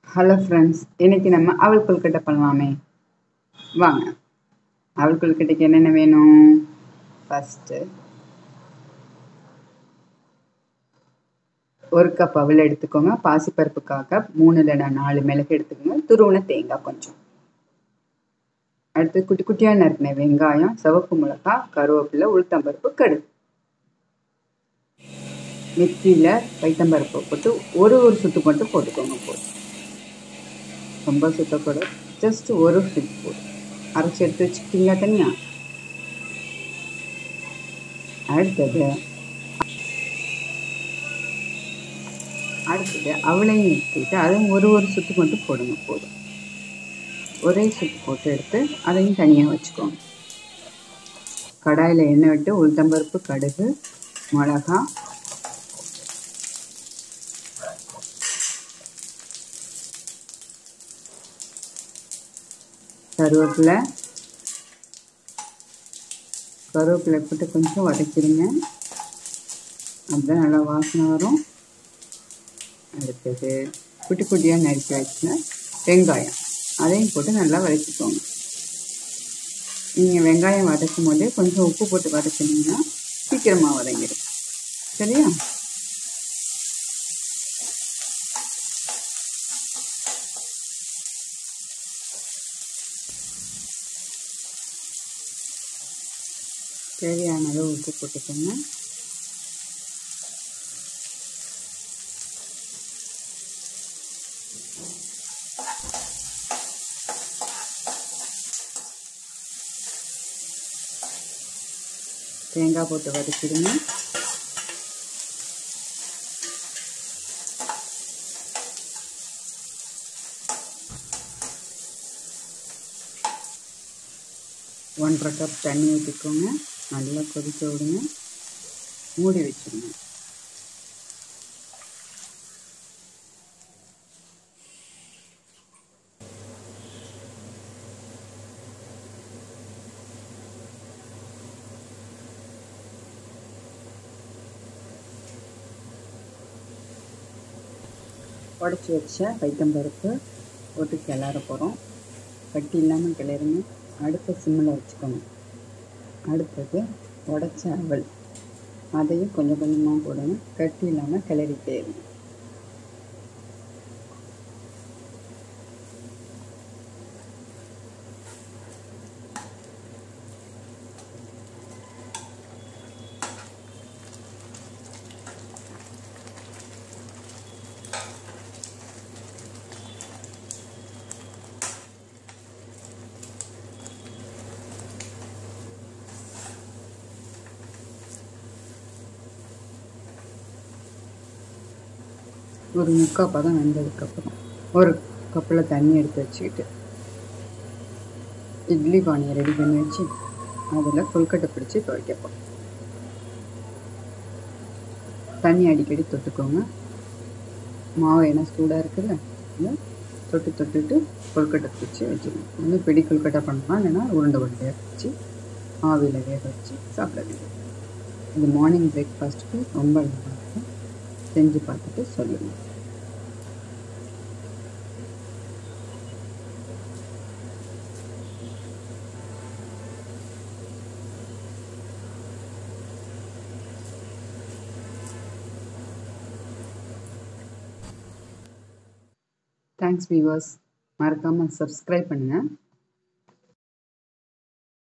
hello friends இன்னைக்கு நம்ம அவல் கொழுக்கட்டை பண்ணலாமே வாங்க அவல் கொழுக்கட்டைக்கு என்னென்ன வேணும் ஃபஸ்ட்டு ஒரு கப் அவல் எடுத்துக்கோங்க பாசிப்பருப்புக்காக மூணு இல்லைனா நாலு மிளகு எடுத்துக்கோங்க துருவன தேங்காய் கொஞ்சம் அடுத்து குட்டி குட்டியாக நறுக்கின வெங்காயம் சிவப்பு மிளகாய் கருவேப்பிலை உளுத்தம்பருப்பு கடுகு மிக்சியில் பைத்தம்பருப்பை போட்டு ஒரு ஒரு சுத்து மட்டும் போட்டுக்கோங்க போதும் ரொம்ப சுத்தக்கூட ஜஸ்ட் ஒரு சுத்து போதும் அரைச்சி எடுத்து வச்சுக்கிட்டீங்க தனியா அடுத்தது அடுத்தது அவளையும் எடுத்துக்கிட்டு அதையும் ஒரு ஒரு சுத்து மட்டும் போடுங்க போதும் ஒரே சுத்து போட்டு எடுத்து அதையும் தனியாக வச்சுக்கோங்க கடாயில் எண்ணெய் விட்டு உளுத்தம்பருப்பு கடுகு மிளகா கருவேப்பிலை கருவேப்பிலை போட்டு கொஞ்சம் வதக்கிடுங்க அப்பதான் நல்லா வாசனை வரும் அடுத்தது குட்டி குட்டியாக நறுக்கி வச்சுங்க வெங்காயம் அதையும் போட்டு நல்லா வதக்கிக்கோங்க நீங்கள் வெங்காயம் வதக்கும் போதே கொஞ்சம் உப்பு போட்டு வதக்கினீங்கன்னா சீக்கிரமாக வதங்கிடும் சரியா தேவையான அளவு உப்பு போட்டுக்கோங்க தேங்காய் போட்டு வதக்கிடுங்க ஒன்றரை கப் தண்ணி ஊற்றிக்கோங்க நல்லா கொதிக்க விடுங்க மூடி வச்சுருங்க உடச்சி வச்ச பைத்தம்பருப்பு போட்டு கிளற போகிறோம் கட்டி இல்லாமல் கிளறுங்க அடுப்பை சிம்மில் வச்சுக்கோங்க அடுத்தது உடச்ச அவல் அதையும் கொஞ்சம் கொஞ்சமாக போடணும் கட்டி இல்லாமல் கிளறிட்டே இருங்க ஒரு முக்கால் பதம் வெந்ததுக்கப்புறம் ஒரு கப்பில் தண்ணி எடுத்து வச்சுக்கிட்டு இட்லி பானையை ரெடி பண்ணி வச்சு அதில் கொழுக்கட்டை பிடிச்சி துவைக்கப்போம் தண்ணி அடிக்கடி தொட்டுக்கோங்க மாவு ஏன்னா சூடாக இருக்குல்ல தொட்டு தொட்டுட்டு கொழுக்கட்டை பிடிச்சி வச்சுக்கணும் வந்து பிடி கொழுக்கட்டை பண்ணலாம் இல்லைன்னா உருண்டை உருண்டையாக வச்சு ஆவியில் வேக வச்சு சாப்பிட வேண்டியது இது மார்னிங் பிரேக்ஃபாஸ்ட்டுக்கு ரொம்ப நல்லாயிருக்கும் செஞ்சு பார்த்துட்டு சொல்லுங்கள் தேங்க்ஸ் வியூவர்ஸ் மறக்காமல் சப்ஸ்கிரைப் பண்ணுங்கள்